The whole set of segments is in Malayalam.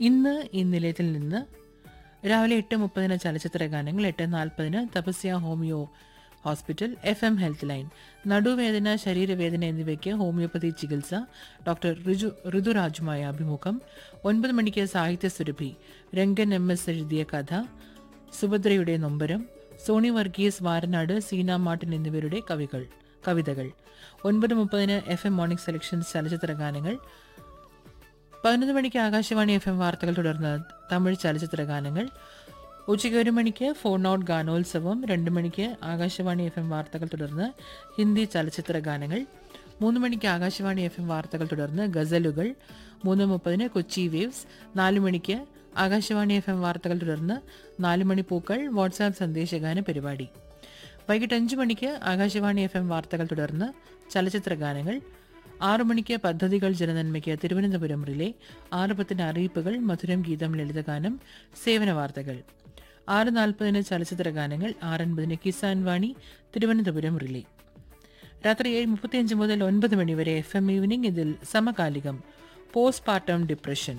ഇന്ന് ഈ നിലയത്തിൽ നിന്ന് രാവിലെ എട്ട് മുപ്പതിന് ചലച്ചിത്ര ഗാനങ്ങൾ എട്ട് നാൽപ്പതിന് Tapasya homeo hospital F M health line നടുവേദന ശരീരവേദന എന്നിവയ്ക്ക് ഹോമിയോപ്പതി ചികിത്സ ഡോക്ടർ ഋജു ഋതുരാജുമായ അഭിമുഖം ഒൻപത് മണിക്ക് സാഹിത്യ സുരഭി രംഗൻ എം എസ് എഴുതിയ കഥ സുഭദ്രയുടെ നൊമ്പരം സോണി വർഗീസ് വാരനാട് സീന മാർട്ടിൻ എന്നിവരുടെ കവികൾ കവിതകൾ ഒൻപത് മുപ്പതിന് എഫ് എം മോർണിംഗ് സെലക്ഷൻസ് ചലച്ചിത്ര ഗാനങ്ങൾ പതിനൊന്ന് മണിക്ക് ആകാശവാണി എഫ് എം വാർത്തകൾ തുടർന്ന് തമിഴ് ചലച്ചിത്ര ഗാനങ്ങൾ ഉച്ചയ്ക്ക് ഒരു മണിക്ക് ഫോൺ ഔട്ട് ഗാനോത്സവം രണ്ട് മണിക്ക് ആകാശവാണി എഫ് എം വാർത്തകൾ തുടർന്ന് ഹിന്ദി ചലച്ചിത്ര ഗാനങ്ങൾ മൂന്ന് മണിക്ക് ആകാശവാണി എഫ് എം വാർത്തകൾ തുടർന്ന് ഗസലുകൾ മൂന്ന് മുപ്പതിന് കൊച്ചി വേവ്സ് നാല് മണിക്ക് ആകാശവാണി എഫ് എം വാർത്തകൾ തുടർന്ന് നാല് മണി പൂക്കൾ വാട്സാപ്പ് സന്ദേശഗാന പരിപാടി വൈകിട്ട് അഞ്ച് മണിക്ക് ആകാശവാണി എഫ് എം വാർത്തകൾ തുടർന്ന് ചലച്ചിത്ര ഗാനങ്ങൾ ആറു മണിക്ക് പദ്ധതികൾ ജനനന്മയ്ക്ക് തിരുവനന്തപുരം റിലേ ആറ് പത്തിന് അറിയിപ്പുകൾ മധുരം ഗീതം ലളിതഗാനം സേവന വാർത്തകൾ ആറ് നാൽപ്പതിന് ചലച്ചിത്ര ഗാനങ്ങൾ ആറൻപതിന് കിസാൻ വാണി തിരുവനന്തപുരം റിലേ രാത്രി ഏഴ് മുപ്പത്തിയഞ്ച് മുതൽ ഒൻപത് മണി വരെ എഫ് എം ഈവനിംഗ് ഇതിൽ സമകാലികം പോസ്റ്റ് പാർട്ടം ഡിപ്രഷൻ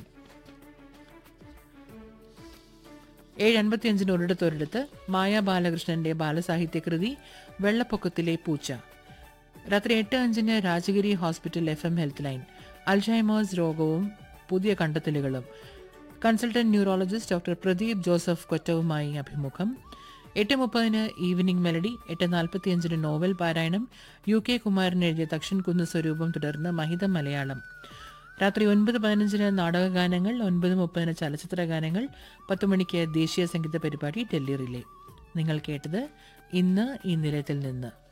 ഏഴ് അൻപത്തിയഞ്ചിന് ഒരിടത്തൊരിടത്ത് മായ ബാലകൃഷ്ണന്റെ ബാലസാഹിത്യ കൃതി വെള്ളപ്പൊക്കത്തിലെ പൂച്ച രാത്രി എട്ട് അഞ്ചിന് Rajagiri hospital F M health line Alzheimer's രോഗവും പുതിയ കണ്ടെത്തലുകളും consultant neurologist doctor Pradeep Joseph കൊറ്റവുമായി അഭിമുഖം എട്ട് മുപ്പതിന് ഈവനിംഗ് മെലഡി എട്ട് നാൽപ്പത്തിയഞ്ചിന് നോവൽ പാരായണം യു കെ കുമാരൻ എഴുതിയ തക്ഷൻ കുന്ന് സ്വരൂപം തുടർന്ന് മഹിതം മലയാളം രാത്രി ഒൻപത് പതിനഞ്ചിന് നാടകഗാനങ്ങൾ ഒൻപത് മുപ്പതിന് ചലച്ചിത്ര ഗാനങ്ങൾ പത്ത് മണിക്ക് ദേശീയ സംഗീത പരിപാടി ഡൽഹി റിലേ നിങ്ങൾ കേട്ടത് ഇന്ന് ഈ നിലയത്തിൽ നിന്ന്